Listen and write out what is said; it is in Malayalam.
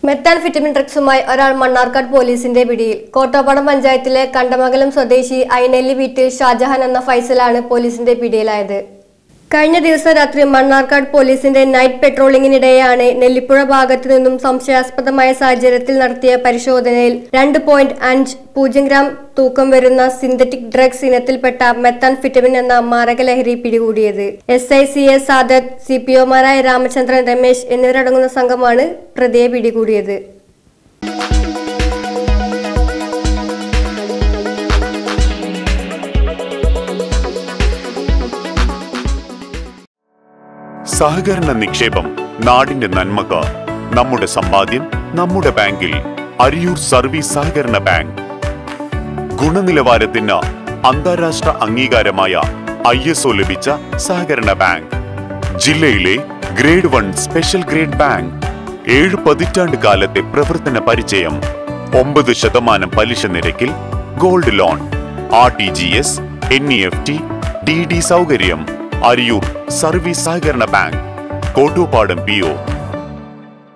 മെത്താൻഫിറ്റമിൻ ഡ്രഗ്സുമായി ഒരാൾ മണ്ണാർക്കാട് പോലീസിന്റെ പിടിയിൽ കോട്ടോപ്പാടം പഞ്ചായത്തിലെ കണ്ടമംഗലം സ്വദേശി ഐനെല്ലി വീട്ടിൽ ഷാജഹാൻ എന്ന ഫൈസലാണ് പോലീസിന്റെ പിടിയിലായത് കഴിഞ്ഞ ദിവസം രാത്രി മണ്ണാർക്കാട് പോലീസിന്റെ നൈറ്റ് പെട്രോളിംഗിനിടെയാണ് നെല്ലിപ്പുഴ ഭാഗത്തു നിന്നും സംശയാസ്പദമായ സാഹചര്യത്തിൽ നടത്തിയ പരിശോധനയിൽ രണ്ട് പോയിന്റ് അഞ്ച് പൂജ്യം ഗ്രാം തൂക്കം വരുന്ന സിന്തറ്റിക് ഡ്രഗ്സ് ഇനത്തിൽപ്പെട്ട മെത്താൻഫിറ്റമിൻ എന്ന മാരകലഹരി പിടികൂടിയത് S I C S Sadath C P ഒമാരായ രാമചന്ദ്രൻ രമേശ് എന്നിവരടങ്ങുന്ന സംഘമാണ് പ്രതിയെ പിടികൂടിയത് സഹകരണ നിക്ഷേപം നാടിന്റെ നന്മക്ക് നമ്മുടെ സമ്പാദ്യം നമ്മുടെ ബാങ്കിൽ അരിയൂർ സർവീസ് സഹകരണ ബാങ്ക് ഗുണനിലവാരത്തിന് അന്താരാഷ്ട്ര അംഗീകാരമായ ഐ എസ് ഒ ലഭിച്ച സഹകരണ ബാങ്ക് ജില്ലയിലെ grade one special grade bank ഏഴ് പതിറ്റാണ്ട് കാലത്തെ പ്രവർത്തന പരിചയം ഒമ്പത് ശതമാനം പലിശ നിരക്കിൽ gold loan R T G S N E F T D D സൗകര്യം അരിയൂർ സർവീസ് സഹകരണ ബാങ്ക് കോട്ടൂപ്പാടം പി ഒ